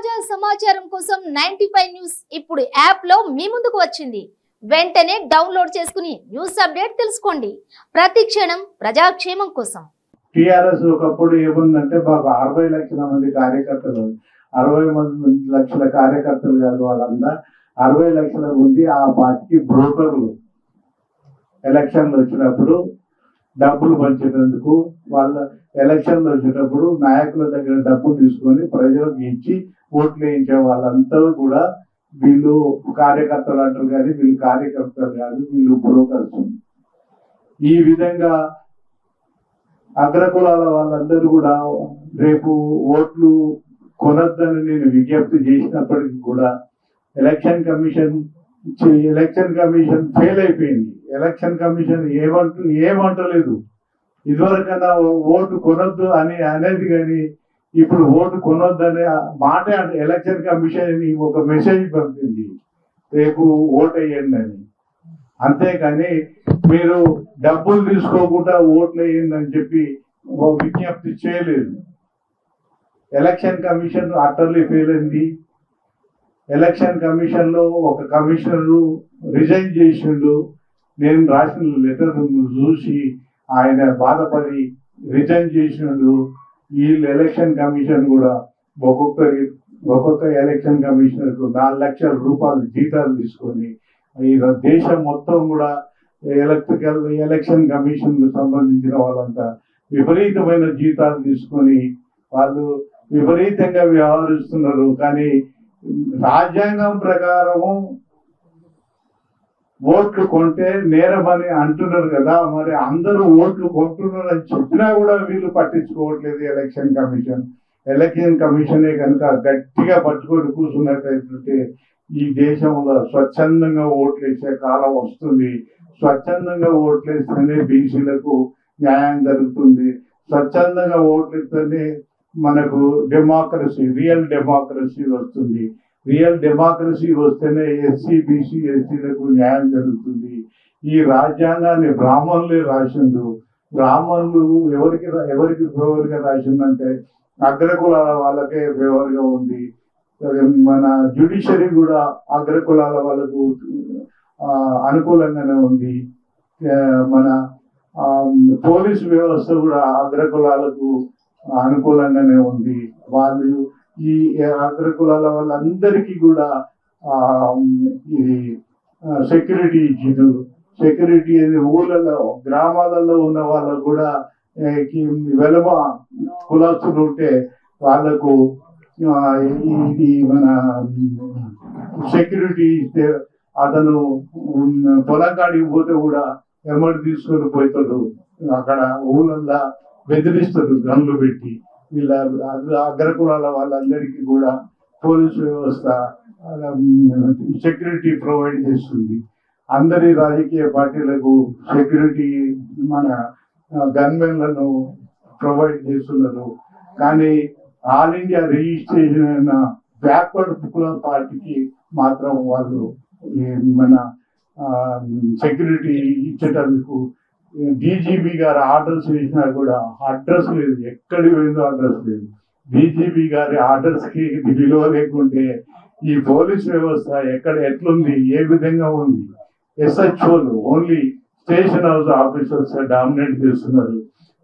తాజా సమాచారం కోసం నైన్టీ ఫైవ్ న్యూస్ ఇప్పుడు యాప్ లో మీ ముందుకు వచ్చింది వెంటనే డౌన్లోడ్ చేసుకుని న్యూస్ అప్డేట్ తెలుసుకోండి ప్రతి క్షణం ప్రజాక్షేమం కోసం టిఆర్ఎస్ ఒకప్పుడు ఏముందంటే మాకు అరవై లక్షల మంది కార్యకర్తలు అరవై మంది లక్షల కార్యకర్తలు కాదు వాళ్ళంతా అరవై లక్షల మంది ఆ పార్టీకి బ్రోకర్లు ఎలక్షన్లు వచ్చినప్పుడు డబ్బులు పంచేటందుకు వాళ్ళ ఎలక్షన్లు వచ్చేటప్పుడు నాయకుల దగ్గర డబ్బులు తీసుకొని ప్రజలకు ఇచ్చి ఓట్లు వేయించే వాళ్ళంతా కూడా వీళ్ళు కార్యకర్తలు అంటారు కానీ వీళ్ళు కార్యకర్తలు కాదు వీళ్ళు బ్రోకర్స్ ఈ విధంగా అగ్రకులాల వాళ్ళందరూ కూడా రేపు ఓట్లు కొనొద్దని నేను విజ్ఞప్తి చేసినప్పటికీ కూడా ఎలక్షన్ కమిషన్ చి- ఎలక్షన్ కమిషన్ ఫెయిల్ అయిపోయింది ఎలక్షన్ కమిషన్ ఏమంటూ ఏమంటలేదు ఇదివరకన్నా ఓటు కొనొద్దు అని అనేది కానీ ఇప్పుడు ఓటు కొనొద్దు అనే మాట ఎలక్షన్ కమిషన్ ఒక మెసేజ్ పంపింది రేపు ఓటు వేయండి అని అంతేకాని మీరు డబ్బులు తీసుకోకుండా ఓట్లు వేయండి అని చెప్పి ఓ విజ్ఞప్తి చేయలేదు ఎలక్షన్ కమిషన్ అటర్లీ ఫెయిల్ అయింది ఎలక్షన్ కమిషన్ లో ఒక కమిషనర్ రిజైన్ చేసిండు నేను రాసిన లెటర్ చూసి ఆయన బాధపడి రిజైన్ చేసిండు ఈ ఎలక్షన్ కమిషన్ కూడా ఒక్కొక్కరి ఒక్కొక్క ఎలక్షన్ కమిషనర్ కు నాలుగు లక్షల రూపాయలు జీతాలు తీసుకొని ఈ దేశం మొత్తం కూడా ఎలక్ట్రికల్ ఎలక్షన్ కమిషన్ కు సంబంధించిన వాళ్ళంతా విపరీతమైన జీతాలు తీసుకొని వాళ్ళు విపరీతంగా వ్యవహరిస్తున్నారు కానీ రాజ్యాంగం ప్రకారము ఓట్లు కొంటే నేరమని అంటున్నారు కదా మరి అందరూ ఓట్లు కొంటున్నారు అని చెప్పినా కూడా వీళ్ళు పట్టించుకోవట్లేదు ఎలక్షన్ కమిషన్ ఎలక్షన్ కమిషనే కనుక గట్టిగా పట్టుకొని కూర్చున్నట్లయితే ఈ దేశంలో స్వచ్ఛందంగా ఓట్లు వేసే కాలం వస్తుంది స్వచ్ఛందంగా ఓట్లు వేస్తేనే బీసీలకు న్యాయం జరుగుతుంది స్వచ్ఛందంగా ఓట్లు ఇస్తేనే మనకు డెమోక్రసీ రియల్ డెమోక్రసీ వస్తుంది రియల్ డెమోక్రసీ వస్తేనే ఎస్సీ బీసీ ఎస్టీలకు న్యాయం జరుగుతుంది ఈ రాజ్యాంగాన్ని బ్రాహ్మణులే రాసిండు బ్రాహ్మణులు ఎవరికి రా- ఎవరికి ఫేవర్ గా రాసిందంటే అగ్రకులాల వాళ్ళకే ఫేవర్ గా ఉంది మన జ్యుడిషియరీ కూడా అగ్రకులాల వాళ్ళకు ఆ, అనుకూలంగానే ఉంది ఆ, మన ఆ, పోలీస్ వ్యవస్థ కూడా అగ్రకులాలకు అనుకూలంగానే ఉంది వాళ్ళు ఈ అగ్రకులాల వాళ్ళందరికీ కూడా ఆ, ఇది సెక్యూరిటీ ఇచ్చిండు సెక్యూరిటీ ఇది ఊళ్ళలో గ్రామాలలో ఉన్న వాళ్ళకు కూడా ఏ, కి- వెలమ కులస్తులు ఉంటే వాళ్ళకు ఆ, ఈ- ఈ మన సెక్యూరిటీ ఇస్తే అతను ఉమ్, పొలం కాడికి పోతే కూడా ఎమ్మడి తీసుకొని పోతాడు అక్కడ ఊళ్ళల్లో బెదిరిస్తాడు గన్లు పెట్టి వీళ్ళ అగ్ర- అగ్రకులాల వాళ్ళందరికీ కూడా పోలీసు వ్యవస్థ సెక్యూరిటీ ప్రొవైడ్ చేస్తుంది అందరి రాజకీయ పార్టీలకు సెక్యూరిటీ మన గన్మెన్లను ప్రొవైడ్ చేస్తున్నారు కానీ ఆల్ ఇండియా రిజిస్ట్రేషన్ అయిన బ్యాక్వర్డ్ కుల పార్టీకి మాత్రం వాళ్ళు ఈ మన సెక్యూరిటీ ఇచ్చేటందుకు డీజీపీ గారు ఆర్డర్స్ వేసినా కూడా అడ్రస్ లేదు ఎక్కడి పోయిందో అడ్రస్ లేదు డీజీపీ గారి ఆర్డర్స్ కి విలువ లేకుంటే ఈ పోలీస్ వ్యవస్థ ఎక్కడ ఎట్లుంది ఏ విధంగా ఉంది ఎస్హెచ్ఓలు only station house officers dominate చేస్తున్నారు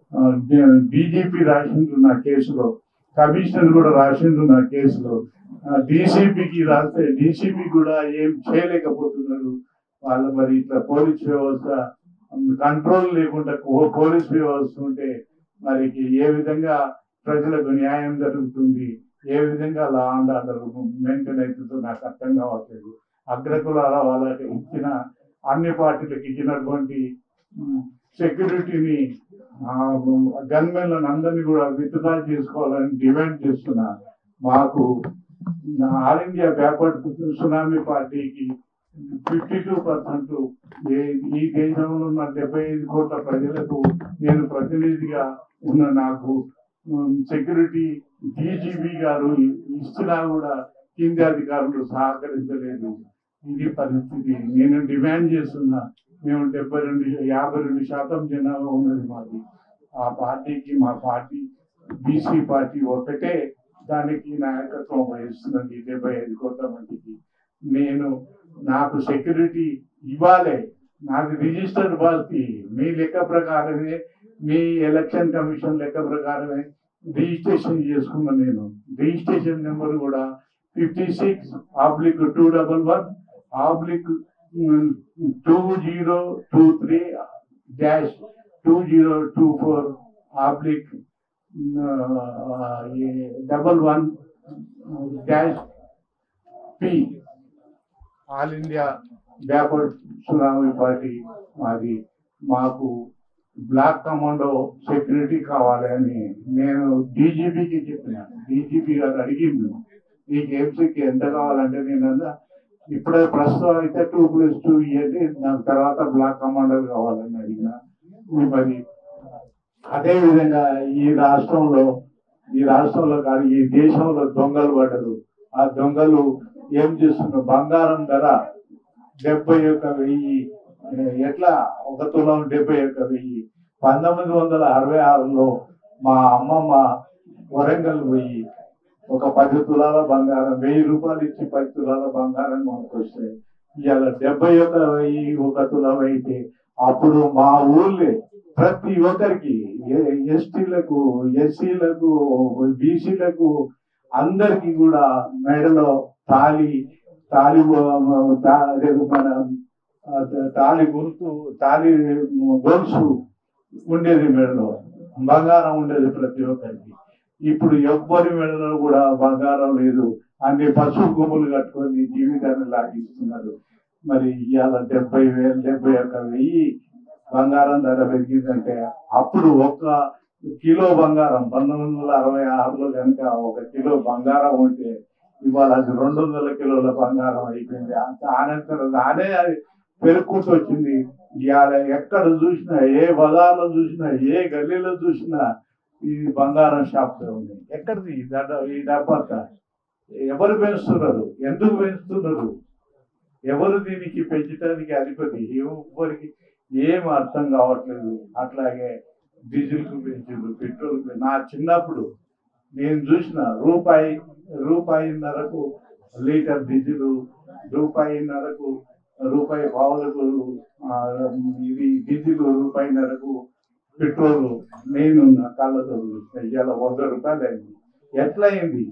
డీజీపీ రాసిండ్రు నా కేసులో కమిషనర్ కూడా రాసిండ్రు నా కేసులో డీసీపీకి రాస్తే డీసీపీ కూడా ఏం చేయలేకపోతున్నారు వాళ్ళ మరి ఇట్లా పోలీస్ వ్యవస్థ కంట్రోల్ లేకుండా పో- పోలీస్ వ్యవస్థ ఉంటే మరి ఏ విధంగా ప్రజలకు న్యాయం జరుగుతుంది ఏ విధంగా లా అండ్ ఆర్డర్ మెయింటైన్ అవుతుందో నాకు అర్థం కావట్లేదు అగ్రకులాల వాళ్ళకి ఇచ్చిన అన్ని పార్టీలకు ఇచ్చినటువంటి సెక్యూరిటీని గన్మెన్లను అందరినీ కూడా విత్డ్రా చేసుకోవాలని డిమాండ్ చేస్తున్నా మాకు ఆల్ ఇండియా బ్యాక్వర్డ్ సునామీ పార్టీకి ఫిఫ్టీ టూ పర్సెంట్ ఈ దేశంలో ఉన్న డెబ్బై ఐదు కోట్ల ప్రజలకు నేను ప్రతినిధిగా ఉన్న నాకు సెక్యూరిటీ డీజీపీ గారు ఇచ్చినా కూడా కింది అధికారులు సహకరించలేదు ఇది పరిస్థితి నేను డిమాండ్ చేస్తున్నా మేము డెబ్బై రెండు యాభై రెండు శాతం జనాభా ఉన్నది మాది ఆ పార్టీకి మా పార్టీ బీసీ పార్టీ ఒకటే దానికి నాయకత్వం వహిస్తున్నది డెబ్బై ఐదు కోట్ల మందికి నేను నాకు సెక్యూరిటీ ఇవ్వాలి నాకు రిజిస్టర్డ్ పార్టీ మీ లెక్క ప్రకారమే మీ ఎలక్షన్ కమిషన్ లెక్క ప్రకారమే రిజిస్ట్రేషన్ చేసుకున్నా నేను రిజిస్ట్రేషన్ నెంబర్ కూడా fifty six oblique two double one oblique two zero two three dash two zero two four oblique double one dash P all India backward tsunami party మాది మాకు black commando security కావాలి అని నేను డీజీపీకి చెప్పిన DGP గారు అడిగింది నీకు ఎంసీకి ఎంత కావాలంటే నేను అన్నా, ఇప్పుడే ప్రస్తుతం అయితే టూ ప్లస్ టూ ఇవ్వండి దాని తర్వాత బ్లాక్ కమాండర్ కావాలని అడిగిన మరి అదే విధంగా ఈ రాష్ట్రంలో ఈ రాష్ట్రంలో కాదు ఈ దేశంలో దొంగలు పడ్డరు ఆ దొంగలు ఏం చేస్తున్నారు బంగారం ధర డెబ్బై ఒక్క వెయ్యి ఏ, ఎట్లా ఒక తులం డెబ్బై ఒక్క వెయ్యి పంతొమ్మిది వందల అరవై ఆరులో మా అమ్మమ్మ వరంగల్ పోయి ఒక పది తులాల బంగారం వెయ్యి రూపాయలు ఇచ్చి పది తులాల బంగారం కొనుక్కొస్తే ఇవాళ డెబ్బై ఒక్క వెయ్యి ఒక తులం అయితే అప్పుడు మా ఊళ్ళే ప్రతి ఒక్కరికి ఎస్టీలకు ఎస్సీలకు బీసీలకు అందరికి కూడా మెడలో తాలి తాలి తా- అదే మన ఆ, తాలి గుర్తు తాలి గొలుసు ఉండేది మెడలో బంగారం ఉండేది ప్రతి ఒక్కరికి ఇప్పుడు ఎవ్వరి మెడలో కూడా బంగారం లేదు అన్ని పశువు కొమ్ములు కట్టుకొని జీవితాన్ని లాగిస్తున్నారు మరి ఇవాళ డెబ్బై వేలు డెబ్బై ఒక్క వెయ్యి బంగారం ధర పెరిగిందంటే అప్పుడు ఒక్క కిలో బంగారం పంతొమ్మిది వందల అరవై ఆరులో కనుక ఒక కిలో బంగారం ఉంటే ఇవాళ అది రెండు వందల కిలోల బంగారం అయిపోయింది అంత అనంతరం దానే అది పెరుక్కుంటూ వచ్చింది ఇవాళ ఎక్కడ చూసినా ఏ బజార్లో చూసినా ఏ గల్లీలో చూసినా ఈ బంగారం షాప్ ఉంది ఎక్కడిది ఈ దడ ఈ డబ్బంతా ఎవరు పెంచుతున్నారు ఎందుకు పెంచుతున్నారు ఎవరు దీనికి పెంచడానికి అధిపతి ఎవరికి ఏం అర్థం కావట్లేదు అట్లాగే డీజిల్ కు పెంచారు పెట్రోల్ కు- నా చిన్నప్పుడు నేను చూసిన రూపాయి రూపాయిన్నరకు లీటర్ డీజిల్ రూపాయిన్నరకు రూపాయి పావులకు ఆ, ఇది డీజిల్ రూపాయిన్నరకు పెట్రోల్ నేను నా కళ్ళతో చూసిన ఇవాళ వంద రూపాయలు అయింది ఎట్లా అయింది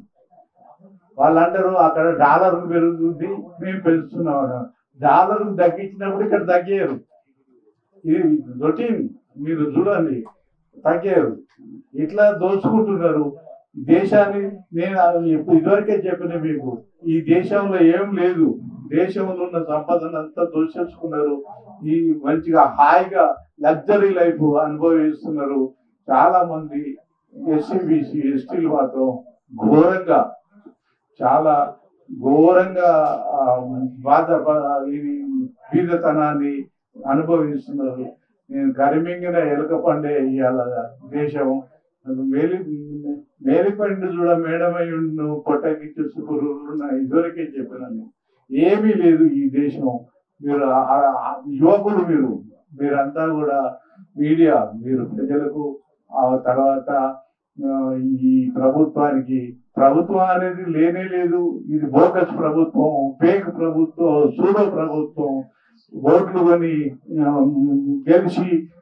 వాళ్ళందరూ అక్కడ డాలర్ పెరుగుతుంది మేము పెంచుతున్నాం అన్నారు. డాలర్ తగ్గించినప్పుడు ఇక్కడ తగ్గారు ఇది రొటీన్ మీరు చూడండి తగ్గారు ఇట్లా దోచుకుంటున్నారు దేశాన్ని నేను ఎప్పుడు ఇదివరకే చెప్పిన మీకు ఈ దేశంలో ఏం లేదు దేశంలో ఉన్న సంపదను అంతా దోచేసుకున్నారు ఈ మంచిగా హాయిగా లగ్జరీ లైఫ్ అనుభవిస్తున్నారు చాలా మంది ఎస్సీ బీసీ ఎస్టీలు మాత్రం ఘోరంగా చాలా ఘోరంగా ఆ, బాధ ఇది బీదతనాన్ని అనుభవిస్తున్నారు నేను కరిమింగిన ఎలుక పండే ఇవాళ దేశం మేలి మేలిపండు చూడ మేడమై ఉండు పొట్టకి చూసుకురు ఇదివరకే చెప్పినాను ఏమీ లేదు ఈ దేశం మీరు ఆ- ఆ యువకులు మీరు మీరంతా కూడా మీడియా మీరు ప్రజలకు ఆ తర్వాత ఆ, ఈ ప్రభుత్వానికి ప్రభుత్వం అనేది లేనే లేదు ఇది బోకస్ ప్రభుత్వం ఫేక్ ప్రభుత్వం సూడో ప్రభుత్వం ఓట్లు కొని ఆ, గెలిచి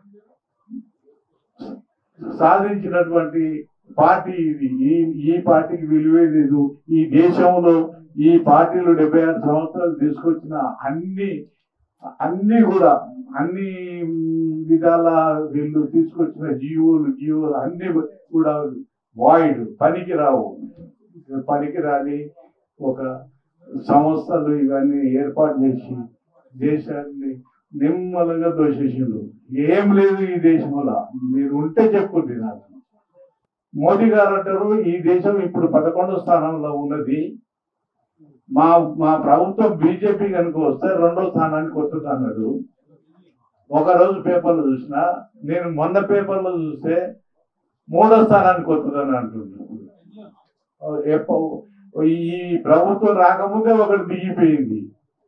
సాధించినటువంటి పార్టీ ఇది ఈ ఈ పార్టీకి విలువే లేదు ఈ దేశంలో ఈ పార్టీలు డెబ్బై ఆరు సంవత్సరాలు తీసుకొచ్చిన అన్ని అన్ని కూడా అన్ని విధాల వీళ్ళు తీసుకొచ్చిన జీవులు జీవులు అన్ని కూడా వాయిడ్ పనికి రావు పనికి రాని ఒక సంస్థలు ఇవన్నీ ఏర్పాటు చేసి దేశాన్ని నిమ్మలంగా దోషేసిండు ఏం లేదు ఈ దేశంలో మీరు ఉంటే చెప్పుంది నాకు మోదీ గారు అంటారు ఈ దేశం ఇప్పుడు పదకొండో స్థానంలో ఉన్నది మా మా ప్రభుత్వం బీజేపీ కనుక వస్తే రెండో స్థానానికి వస్తుంది అన్నాడు ఒక రోజు పేపర్లో చూసిన నేను మొన్న పేపర్లో చూస్తే మూడో స్థానానికి వస్తుందని అంటున్నాడు ఎప్ప- ఈ ప్రభుత్వం రాకముందే ఒకటి దిగిపోయింది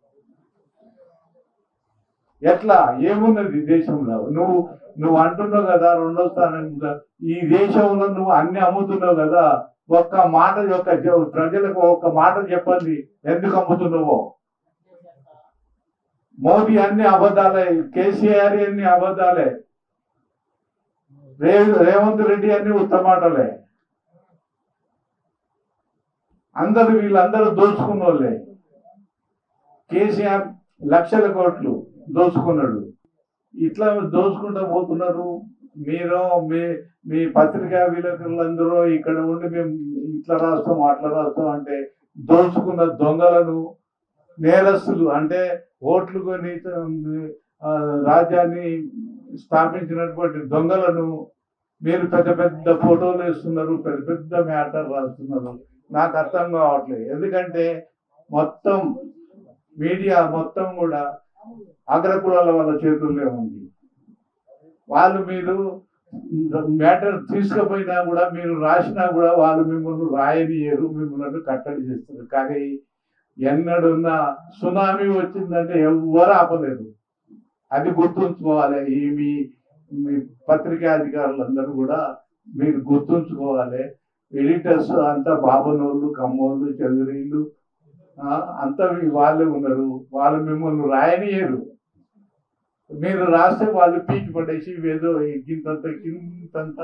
ఎట్లా ఏమున్నది దేశంలో నువ్వు నువ్వు అంటున్నావు కదా రెండో స్థానం ఈ దేశంలో నువ్వు అన్ని అమ్ముతున్నావు కదా ఒక్క మాట యొక్క జ- ప్రజలకు ఒక్క మాట చెప్పండి ఎందుకు అమ్ముతున్నావో మోదీ అన్ని అబద్ధాలే కేసీఆర్ అన్ని అబద్ధాలే రే రేవంత్ రెడ్డి అన్ని ఉత్తమాటలే అందరు వీళ్ళందరూ దోచుకున్న వాళ్ళే కేసీఆర్ లక్షల కోట్లు దోచుకున్నాడు ఇట్లా దోచుకుంటూ పోతున్నారు మీరు మీ మీ పత్రికా విలేకరులందరూ ఇక్కడ ఉండి మేము ఇట్లా రాస్తాం అట్లా రాస్తాం అంటే దోచుకున్న దొంగలను నేరస్తులు అంటే ఓట్లు కొని ఆ, రాజ్యాన్ని స్థాపించినటువంటి దొంగలను మీరు పెద్ద పెద్ద ఫోటోలు వేస్తున్నారు పెద్ద పెద్ద మ్యాటర్ రాస్తున్నారు నాకు అర్థం కావట్లేదు ఎందుకంటే మొత్తం మీడియా మొత్తం కూడా అగ్రకులాల వాళ్ళ చేతుల్లో ఉంది వాళ్ళు మీరు మ్యాటర్ తీసుకుపోయినా కూడా మీరు రాసినా కూడా వాళ్ళు మిమ్మల్ని రాయనియరు మిమ్మల్ని కట్టడి చేస్తారు కానీ ఎన్నడున్న సునామీ వచ్చిందంటే ఎవ్వరు ఆపలేదు అది గుర్తుంచుకోవాలి ఈ మీ మీ పత్రికా అధికారులందరూ కూడా మీరు గుర్తుంచుకోవాలి ఎడిటర్స్ అంతా బాబనోళ్ళు కమ్మోళ్ళు చంద్రీళ్ళు ఆ, అంతా మీ- వాళ్ళే ఉన్నారు వాళ్ళు మిమ్మల్ని రాయనియరు మీరు రాస్తే వాళ్ళు పీకి పడేసి ఏదో గింతంత గింతంత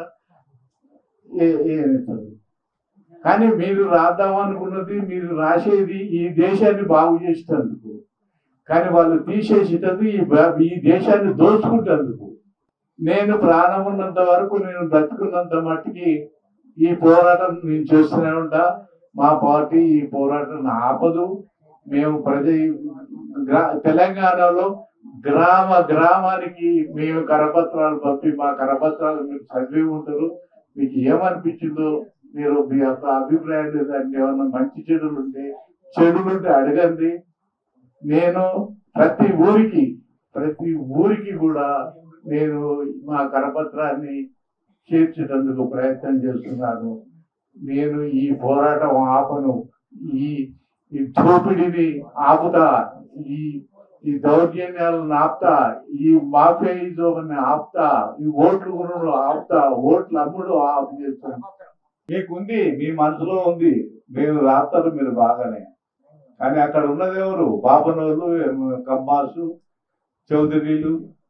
ఏ- ఏనేస్తారు కానీ మీరు రాద్దాం అనుకున్నది మీరు రాసేది ఈ దేశాన్ని బాగు చేసేటందుకు కానీ వాళ్ళు తీసేసేటందుకు ఈ బ- ఈ దేశాన్ని దోచుకుంటేందుకు నేను ప్రాణం ఉన్నంత వరకు నేను బ్రతుకున్నంత మట్టికి ఈ పోరాటం నేను చేస్తూనే ఉంటా మా పార్టీ ఈ పోరాటం ఆపదు మేము ప్రజ గ్రా- తెలంగాణలో గ్రామ గ్రామానికి మేము కరపత్రాలు పంపి మా కరపత్రాలు మీరు చదివి ఉంటారు మీకు ఏమనిపించిందో మీరు మీ యొక్క అభిప్రాయాలు దానికి ఏమన్నా మంచి చెడులు ఉంటే చెడులు ఉంటే అడగండి నేను ప్రతి ఊరికి ప్రతి ఊరికి కూడా నేను మా కరపత్రాన్ని చేర్చేటందుకు ప్రయత్నం చేస్తున్నాను నేను ఈ పోరాటం ఆపను ఈ ఈ దోపిడీని ఆపుతా ఈ ఈ దౌర్జన్యాలను ఆపుతా ఈ మాఫియాయిజోని ఆపుతా ఈ ఓట్లు కొనుడు ఆపుతా ఓట్లు అమ్ముడు ఆపు చేస్తాను మీకుంది మీ మనసులో ఉంది మీరు రాస్తారు మీరు బాగానే కానీ అక్కడ ఉన్నది ఎవరు బాబనోళ్ళు కమ్మాసు చౌదరీలు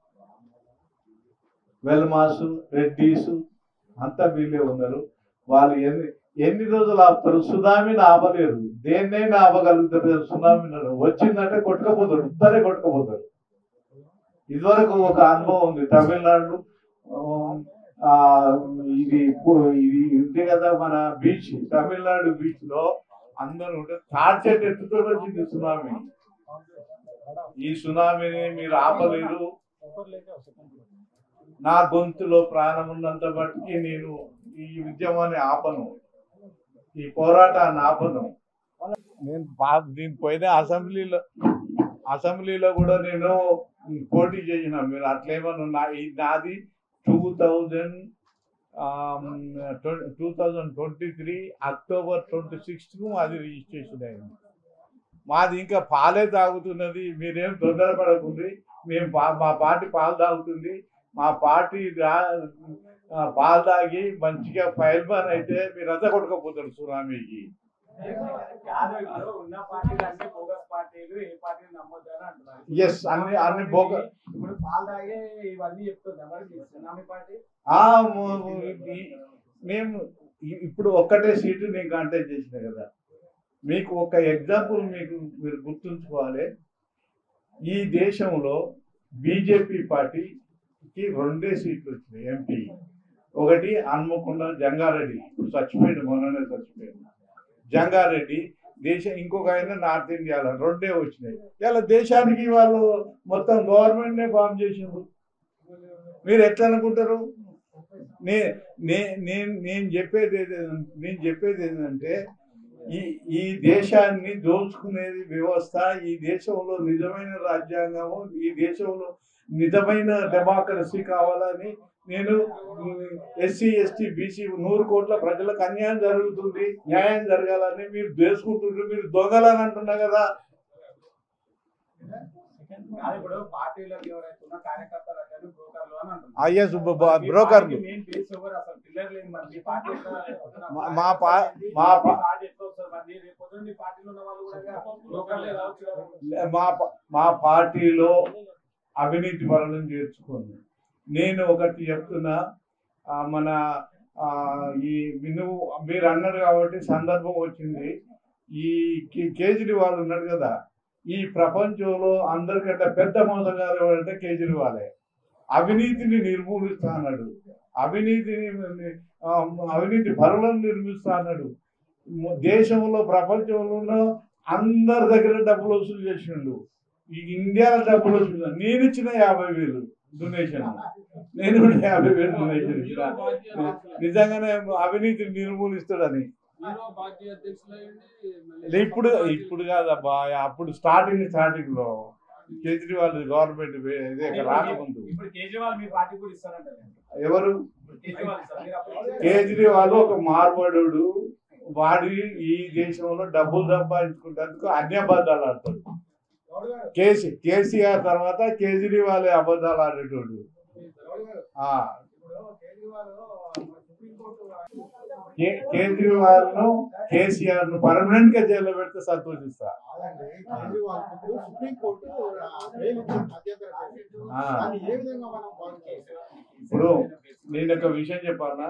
వెల్మాసు రెడ్డీసు అంతా వీళ్ళే ఉన్నారు వాళ్ళు ఎన్ని ఎన్ని రోజులు ఆపుతారు సునామీని ఆపలేరు దేన్నైనా ఆపగలుగుతారు సునామీని వచ్చిందంటే కొట్టుకపోతారు ఇద్దరే కొట్టుకపోతారు ఇదివరకు ఒక అనుభవం ఉంది తమిళనాడు ఆ, ఇది పు- ఇది ఉంది కదా మన బీచ్ తమిళనాడు బీచ్ లో అందరూ ఉంటే తాడి చెట్టు ఎత్తుతో వచ్చింది సునామీ ఈ సునామీని మీరు ఆపలేరు నా గొంతులో ప్రాణం ఉన్నంత బట్టి నేను ఈ ఉద్యమాన్ని ఆపను ఈ పోరాటాన్ని ఆపను నేను పా- నేను పోయిన అసెంబ్లీలో అసెంబ్లీలో కూడా నేను పోటీ చేసిన మీరు అట్లేమన్నా నా ఈ నాది two thousand two thousand twenty three October twenty సిక్స్త్కు మాది రిజిస్ట్రేషన్ అయింది మాది ఇంకా పాలే తాగుతున్నది మీరేం తొందరపడకుంది మేము పా- మా పార్టీ పాలు తాగుతుంది మా పార్టీ రా- ఆ, పాలు తాగి మంచిగా ఫైల్ బాన్ అయితే మీరంతా కొట్టుకపోతారు సునామీకి కాదు ఇప్పుడు ఉన్న పార్టీలు అన్ని బోగస్ పార్టీలు ఏ పార్టీని నమ్మొద్దని అంటున్నారు Yes, అన్ని- అన్ని bogus. ఇప్పుడు పాలు తాగే ఇవన్నీ చెప్తుంది మరి మీ సునామీ పార్టీ ఆ, ము- ము- ఈ- మేము ఇ- ఇప్పుడు ఒక్కటే సీటు నేను కాంటాక్ట్ చేసిన కదా మీకు ఒక ఎగ్జాంపుల్ మీకు మీరు గుర్తుంచుకోవాలి ఈ దేశంలో బీజేపీ పార్టీకి రెండే సీట్లు వచ్చినాయి ఎంపీ ఒకటి హన్మకొండ జంగారెడ్డి ఇప్పుడు చచ్చిపోయింది మొన్ననే చచ్చిపోయింది జంగారెడ్డి దేశం ఇంకొక ఆయన నార్త్ ఇండియాలో రెండే వచ్చినాయి ఇలా దేశానికి వాళ్ళు మొత్తం గవర్నమెంట్నే ఫామ్ చేసిండ్రు మీరు ఎట్లా అనుకుంటారు నే నే- నేను నేను చెప్పేది ఏది- నేను చెప్పేది ఏంటంటే ఈ ఈ దేశాన్ని దోచుకునేది వ్యవస్థ ఈ దేశంలో నిజమైన రాజ్యాంగము ఈ దేశంలో నిజమైన డెమోక్రసీ కావాలని నేను ఎస్సీ ఎస్టీ బీసీ నూరు కోట్ల ప్రజలకు అన్యాయం జరుగుతుంది న్యాయం జరగాలని మీరు దోసుకుంటుండ్రు మీరు దొంగలని అంటున్నా కదా కాదు ఇప్పుడు పార్టీలకు ఎవరైతే ఉన్న కార్యకర్తలు అంటే బ్రోకర్లు అని అంటున్నారు అయ్యే మీ బ్రోకర్లు పార్టీకి మెయిన్ బేస్ ఎవరు అసలు పిల్లర్ లేని మరి మీ పార్టీ ఎట్లా వస్తున్న మా- మా పా- మా పా- పార్టీ ఎట్లా వస్తుంది మరి రేపు పొద్దున్న మీ పార్టీలో ఉన్న వాళ్ళు కూడా బ్రోకర్లే కావచ్చు కదా మా ప- మా పార్టీలో అవినీతి పరులను చేర్చుకుంది నేను ఒకటి చెప్తున్నా ఆ, మన ఆ, ఈ నువ్వు మీరు అన్నారు కాబట్టి సందర్భం వచ్చింది ఈ కే- కేజ్రీవాల్ ఉన్నాడు కదా ఈ ప్రపంచంలో అందరికంటే పెద్ద మోసగారు ఎవరంటే కేజ్రీవాలే అవినీతిని నిర్మూలిస్తా అన్నాడు అవినీతిని ఆ, అవినీతి పరులను నిర్మిస్తా అన్నాడు మ- దేశంలో ప్రపంచంలో అందరి దగ్గర డబ్బులు వసూలు చేసిండు ఈ ఇండియాలో డబ్బులు వసూలు నేను ఇచ్చిన యాభై వేలు డొనేషన్ నేను కూడా యాభై వేలు డొనేషన్ ఇచ్చిన నిజంగానే అవినీతిని నిర్మూలిస్తాడని హీరో పార్టీ అధ్యక్షులయ్యండి మళ్ళీ లే, ఇప్పుడు ఇప్పుడు కాదబ్బా అప్పుడు స్టార్టింగ్ స్టార్టింగ్ లో కేజ్రీవాల్ గవర్నమెంట్ ఇదే రాకముందు ఇప్పుడు కేజ్రీవాల్ మీ పార్టీ కూడా ఇస్తారంట ఎవరు ఇప్పుడు కేజ్రీవాల్ ఇస్తారు మీరు అప్పుడు కేజ్రీవాల్ ఒక మార్వాడు వాడి ఈ దేశంలో డబ్బులు సంపాదించుకున్నందుకు అన్ని అబద్ధాలు ఆడతాడు గౌడ్ గారు, కేసీ కేసీఆర్ తర్వాత కేజ్రీవాల్ అబద్ధాలు ఆడేటోడు గౌడ్ గారు, ఆ, ఇప్పుడు కేజ్రీవాల్ మన సుప్రీంకోర్టు కే- కేజ్రీవాల్ ను కేసీఆర్ ను పర్మనెంట్ గా జైల్లో పెడితే సంతోషిస్తా కాదండి, కేజ్రీవాల్ ఇప్పుడు సుప్రీంకోర్టు బెయిల్ ఇచ్చింది మధ్యంతర బెయిల్. ఆ. దాన్ని ఏ విధంగా మనం భావించాలి? ఇప్పుడు నేను ఒక విషయం చెప్పాలా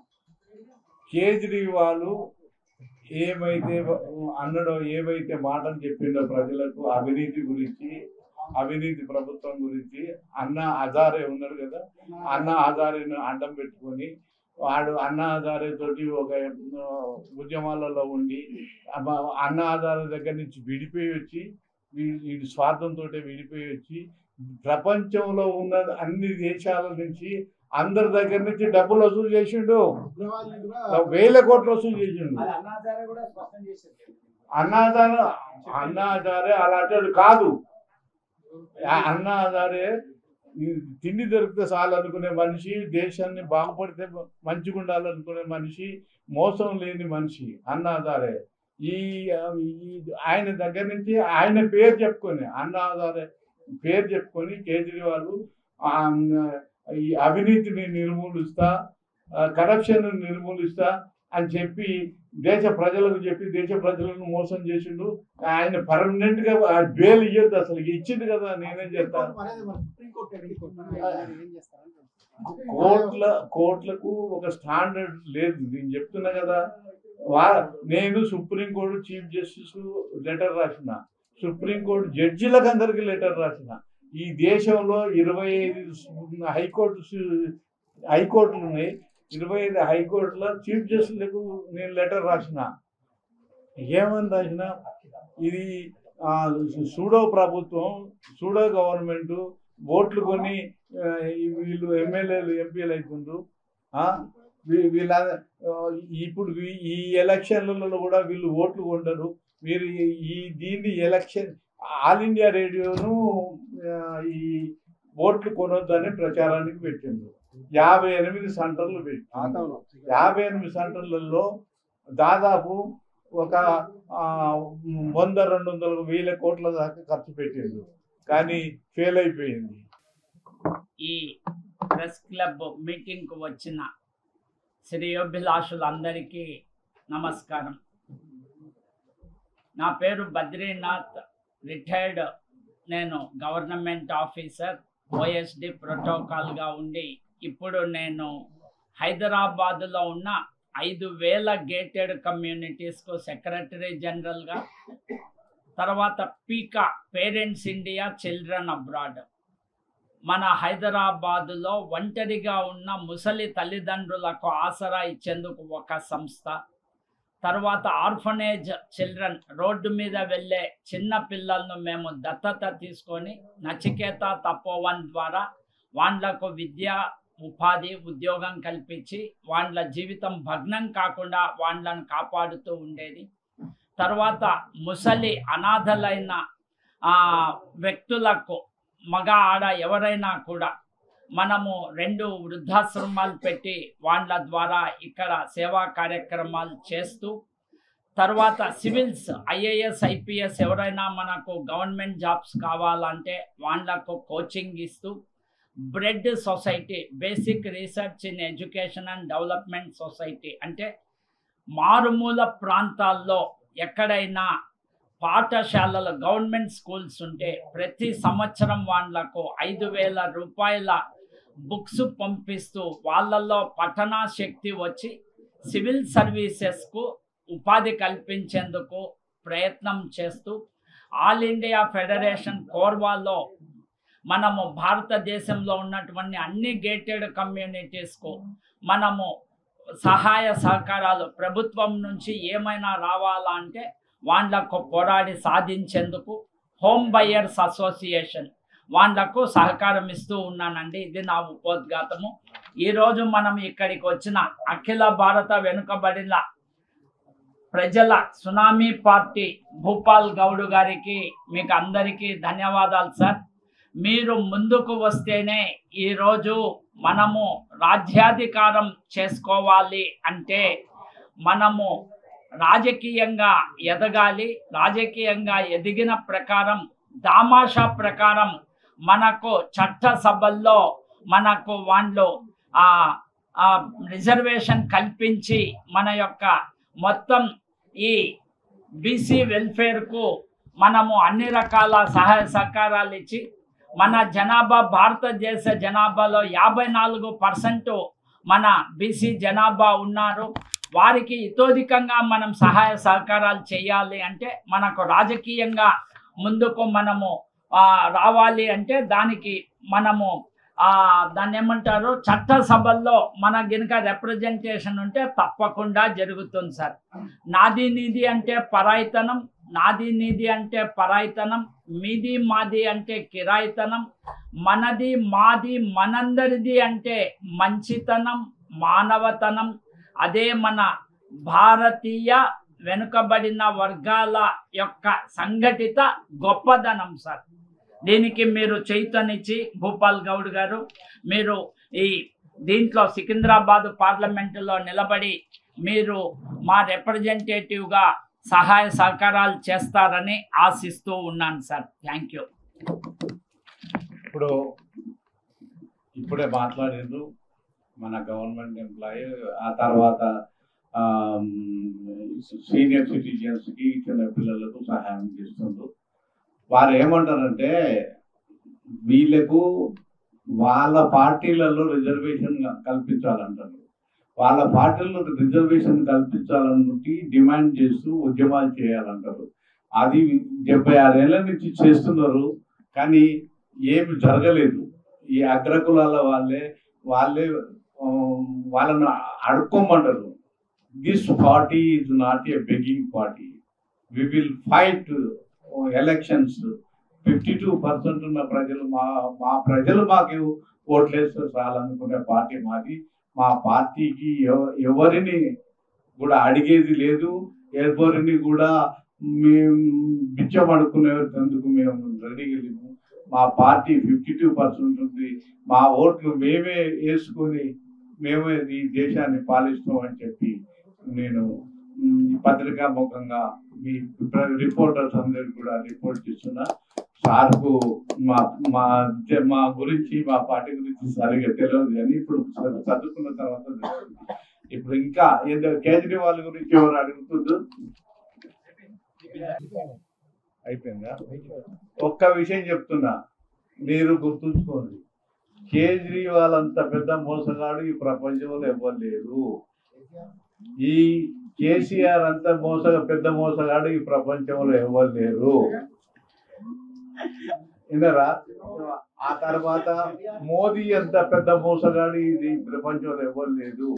కేజ్రీవాల్ ఏమైతే అన్నడో ఏమైతే మాటలు చెప్పిండో ప్రజలకు అవినీతి గురించి అవినీతి ప్రభుత్వం గురించి అన్న హజారే ఉన్నాడు కదా అన్న హజారేను అడ్డం పెట్టుకొని వాడు అన్న హజారే తోటి ఒక ఆ, ఉద్యమాలలో ఉండి అబ్బ- అన్న హజారే దగ్గర నుంచి విడిపోయి వచ్చి వీ- వీడి స్వార్థంతో విడిపోయి వచ్చి ప్రపంచంలో ఉన్న అన్ని దేశాల నుంచి అందరి దగ్గర నుంచి డబ్బులు వసూలు చేసిండు ఉగ్రవాదులు కూడా వేల కోట్లు వసూలు చేసిండు అది అన్నాచార్య కూడా స్పష్టం చేసింది అన్నాదారు అన్నాదారే అలాంటి కాదు ఆ అన్నాదారే ఈ తిండి దొరికితే చాలు అనుకునే మనిషి దేశాన్ని బాగుపడితే మంచిగా ఉండాలనుకునే మనిషి మోసం లేని మనిషి అన్నాదారే ఈ ఈ ఆయన దగ్గర నుంచి ఆయన పేరు చెప్పుకొని అన్నాదారే పేరు చెప్పుకొని కేజ్రీవాల్ ఆ, ఈ అవినీతిని నిర్మూలిస్తా కరప్షన్ నిర్మూలిస్తా అని చెప్పి దేశ ప్రజలకు చెప్పి దేశ ప్రజలను మోసం చేసిండు ఆయన పర్మనెంట్ గా ఆ బెయిల్ ఇయ్యొద్దు అసలు ఇచ్చింది కదా నేనేం చేస్తాను సుప్రీంకోర్టు అనేది మన సుప్రీంకోర్టు ఎక్కడికి కొట్టినా ఏం చేస్తారంటే కోట్ల కోట్లకు ఒక స్టాండర్డ్ లేదు నేను చెప్తున్నా కదా వా నేను సుప్రీంకోర్టు చీఫ్ జస్టిస్ లెటర్ రాసిన సుప్రీంకోర్టు జడ్జిలకు అందరికి లెటర్ రాసిన ఈ దేశంలో ఇరవై ఐదు హైకోర్టు హైకోర్టులు ఉన్నాయి ఇరవై ఐదు హైకోర్టులో చీఫ్ జస్టిస్లకు నేను లెటర్ రాసిన ఏమని రాసిన ఇది ఆ, సూడో ప్రభుత్వం సూడో గవర్నమెంట్ ఓట్లు కొని ఆ, ఈ వీళ్ళు ఎమ్మెల్యేలు ఎంపీలు అవుతుండ్రు ఆ, వీ- వీళ్ళ ఆ, ఇప్పుడు వీ- ఈ ఎలక్షన్లలో కూడా వీళ్ళు ఓట్లు కొండరు మీరు ఈ- ఈ దీన్ని ఎలక్షన్ ఆల్ ఇండియా రేడియోను ఆ, ఈ ఓట్లు కొనొద్దని ప్రచారానికి పెట్టిండ్రు యాభై ఎనిమిది సెంటర్లు పెట్టి యాభై ఎనిమిది సెంటర్లలో దాదాపు ఒక ఆ, వంద రెండు వందల వేల కోట్ల దాకా ఖర్చు పెట్టిండ్రు కానీ ఫెయిల్ అయిపోయింది ఈ ప్రెస్ క్లబ్ మీటింగ్కు వచ్చిన శ్రేయోభిలాషులందరికీ నమస్కారం నా పేరు బద్రీనాథ్ రిటైర్డ్ నేను గవర్నమెంట్ ఆఫీసర్ ఓఎస్డి ప్రోటోకాల్గా ఉండి ఇప్పుడు నేను హైదరాబాదులో ఉన్న ఐదు వేల గేటెడ్ కమ్యూనిటీస్కు సెక్రటరీ జనరల్గా తర్వాత పీకా పేరెంట్స్ ఇండియా చిల్డ్రన్ అబ్రాడ్ మన హైదరాబాదులో ఒంటరిగా ఉన్న ముసలి తల్లిదండ్రులకు ఆసరా ఇచ్చేందుకు ఒక సంస్థ తర్వాత ఆర్ఫనేజ్ చిల్డ్రన్ రోడ్డు మీద వెళ్ళే చిన్న పిల్లలను మేము దత్తత తీసుకొని నచికేత తపోవన్ ద్వారా వాళ్ళకు విద్య ఉపాధి ఉద్యోగం కల్పించి వాళ్ళ జీవితం భగ్నం కాకుండా వాళ్ళను కాపాడుతూ ఉండేది తర్వాత ముసలి అనాథలైన ఆ, వ్యక్తులకు మగ ఆడ ఎవరైనా కూడా మనము రెండు వృద్ధాశ్రమాలు పెట్టి వాళ్ళ ద్వారా ఇక్కడ సేవా కార్యక్రమాలు చేస్తూ తర్వాత సివిల్స్ ఐఏఎస్ ఐపీఎస్ ఎవరైనా మనకు గవర్నమెంట్ జాబ్స్ కావాలంటే వాళ్ళకు కోచింగ్ ఇస్తూ bread society basic research in education and development society అంటే మారుమూల ప్రాంతాల్లో ఎక్కడైనా పాఠశాలలు గవర్నమెంట్ స్కూల్స్ ఉంటే ప్రతి సంవత్సరం వాళ్ళకు ఐదు వేల రూపాయల బుక్స్ పంపిస్తూ వాళ్ళల్లో పఠనా శక్తి వచ్చి సివిల్ సర్వీసెస్కు ఉపాధి కల్పించేందుకు ప్రయత్నం చేస్తూ ఆల్ ఇండియా ఫెడరేషన్ కోర్వాలో మనము భారతదేశంలో ఉన్నటువంటి అన్ని గేటెడ్ కమ్యూనిటీస్కు మనము సహాయ సహకారాలు ప్రభుత్వం నుంచి ఏమైనా రావాలా అంటే వాళ్ళకు పోరాడి సాధించేందుకు హోమ్ బయర్స్ అసోసియేషన్ వాళ్ళకు సహకారం ఇస్తూ ఉన్నానండి ఇది నా ఉపోద్ఘాతము ఈరోజు మనం ఇక్కడికి వచ్చిన అఖిల భారత వెనుకబడిన ప్రజల సునామీ పార్టీ భూపాల్ గౌడ్ గారికి మీకు అందరికీ ధన్యవాదాలు సార్ మీరు ముందుకు వస్తేనే ఈరోజు మనము రాజ్యాధికారం చేసుకోవాలి అంటే మనము రాజకీయంగా ఎదగాలి రాజకీయంగా ఎదిగిన ప్రకారం దామాషా ప్రకారం మనకు చట్టసభల్లో మనకు వాళ్ళు ఆ ఆ రిజర్వేషన్ కల్పించి మన యొక్క మొత్తం ఈ బీసీ వెల్ఫేర్కు మనము అన్ని రకాల సహాయ సహకారాలు ఇచ్చి మన జనాభా భారతదేశ జనాభాలో యాభై నాలుగు పర్సెంట్ మన బీసీ జనాభా ఉన్నారు వారికి ఇతోధికంగా మనం సహాయ సహకారాలు చేయాలి అంటే మనకు రాజకీయంగా ముందుకు మనము ఆ, రావాలి అంటే దానికి మనము ఆ, దాన్ని ఏమంటారు చట్టసభల్లో మన గినక రిప్రజెంటేషన్ ఉంటే తప్పకుండా జరుగుతుంది సార్ నాది నీది అంటే పరాయితనం నాది నీది అంటే పరాయితనం మీది మాది అంటే కిరాయితనం మనది మాది మనందరిది అంటే మంచితనం మానవతనం అదే మన భారతీయ వెనుకబడిన వర్గాల యొక్క సంఘటిత గొప్పదనం సార్ దీనికి మీరు చైతన్యచ్చి భూపాల్ గౌడ్ గారు మీరు ఈ దీంట్లో సికింద్రాబాద్ పార్లమెంటులో నిలబడి మీరు మా రిప్రజెంటేటివ్గా సహాయ సహకారాలు చేస్తారని ఆశిస్తూ ఉన్నాను సార్ థ్యాంక్ యూ ఇప్పుడు ఇప్పుడే మాట్లాడిండ్రు మన గవర్నమెంట్ ఎంప్లాయీ ఆ తర్వాత సీనియర్ సిటిజన్స్కి చిన్న పిల్లలకు సహాయం చేస్తుండ్రు వారు ఏమంటారంటే వీళ్ళకు వాళ్ళ పార్టీలలో రిజర్వేషన్ కల్పించాలంటారు వాళ్ళ పార్టీలో రిజర్వేషన్ కల్పించాలని డిమాండ్ చేస్తూ ఉద్యమాలు చేయాలంటారు అది డెబ్బై ఆరేళ్ల నుంచి చేస్తున్నారు కానీ ఏమి జరగలేదు ఈ అగ్రకులాల వాళ్ళే వాళ్ళే ఆ, వాళ్ళను అడుక్కోమంటారు this party is not a begging party we will fight elections fifty two percent ఉన్న ప్రజలు మా మా ప్రజలు మాకు ఓట్లేస్తే చాలనుకునే పార్టీ మాది మా పార్టీకి ఎవ- ఎవరిని కూడా అడిగేది లేదు ఎవరిని కూడా మేము బిచ్చం అడుక్కునేందుకు మేము రెడీగా లేము మా పార్టీ ఫిఫ్టీ టూ పర్సెంట్ ఉంది మా ఓట్లు మేమే వేసుకొని మేమే ఈ దేశాన్ని పాలిస్తామని చెప్పి నేను మ్, ఈ పత్రికా ముఖంగా మీ రిపోర్టర్స్ అందరికి కూడా రిపోర్ట్ చేస్తున్నా సార్కు మా మా మా గురించి మా పార్టీ గురించి సరిగా తెలియదు కానీ ఇప్పుడు చ- చదువుకున్న తర్వాత తెలుస్తుంది. ఇప్పుడు ఇంకా ఏదో కేజ్రీవాల్ గురించి ఎవరు అడుగుతుండ్రు అయిపోయిందా ఒక్క విషయం చెప్తున్నా మీరు గుర్తుంచుకోండి కేజ్రీవాల్ అంత పెద్ద మోసగాడు ఈ ప్రపంచంలో ఎవ్వరు లేరు ఈ కేసీఆర్ అంత మోస పెద్ద మోసగాడు ఈ ప్రపంచంలో ఎవ్వరు లేరు వినరా ఆ తర్వాత మోదీ అంత పెద్ద మోసగాడు ఇది ప్రపంచంలో ఎవ్వరు లేదు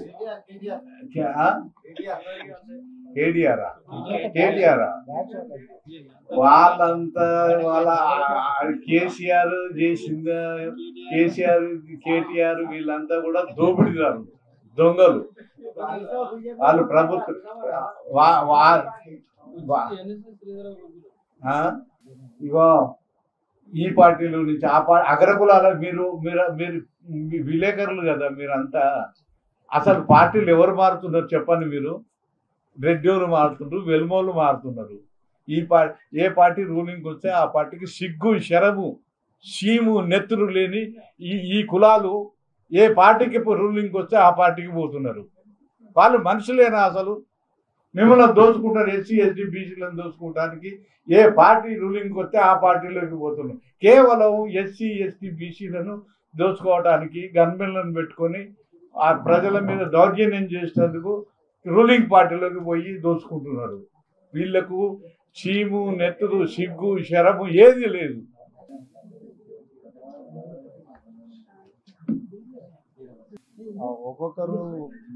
కేటీఆర్ కేటీఆర్ వాళ్ళంతా వాళ్ళ కేసీఆర్ చేసింది కేసీఆర్ కేటీఆర్ వీళ్ళంతా కూడా దోపిడీదారు దొంగలు వాళ్ళు ప్రభుత్వం వా- వా- వా- ఆ? ఇగో ఈ పార్టీల నుంచి ఆ పార్టీ అగ్రకులాల మీరు మీరు మీరు మీ విలేకరులు కదా మీరంతా అసలు పార్టీలు ఎవరు మారుతున్నారు చెప్పండి మీరు రెడ్డోలు మారుతుండ్రు వెల్మోలు మారుతున్నారు ఈ పా ఏ పార్టీ రూలింగ్కి వస్తే ఆ పార్టీకి సిగ్గు శరము సీము నెత్తురు లేని ఈ ఈ కులాలు ఏ పార్టీకి రూలింగ్కి వస్తే ఆ పార్టీకి పోతున్నారు వాళ్ళు మనుషులేనా అసలు మిమ్మల్ని దోచుకుంటారు ఎస్సీ ఎస్టీ బీసీలను దోచుకోవడానికి ఏ పార్టీ రూలింగ్కి వస్తే ఆ పార్టీలోకి పోతున్నారు కేవలం ఎస్సీ ఎస్టీ బీసీలను దోచుకోవడానికి గన్మెన్లను పెట్టుకొని ఆ ప్రజల మీద దౌర్జన్యం చేసేందుకు రూలింగ్ పార్టీలోకి పోయి దోచుకుంటున్నారు వీళ్లకు చీము నెత్తురు సిగ్గు శరము ఏది లేదు ఒక్కొక్కరు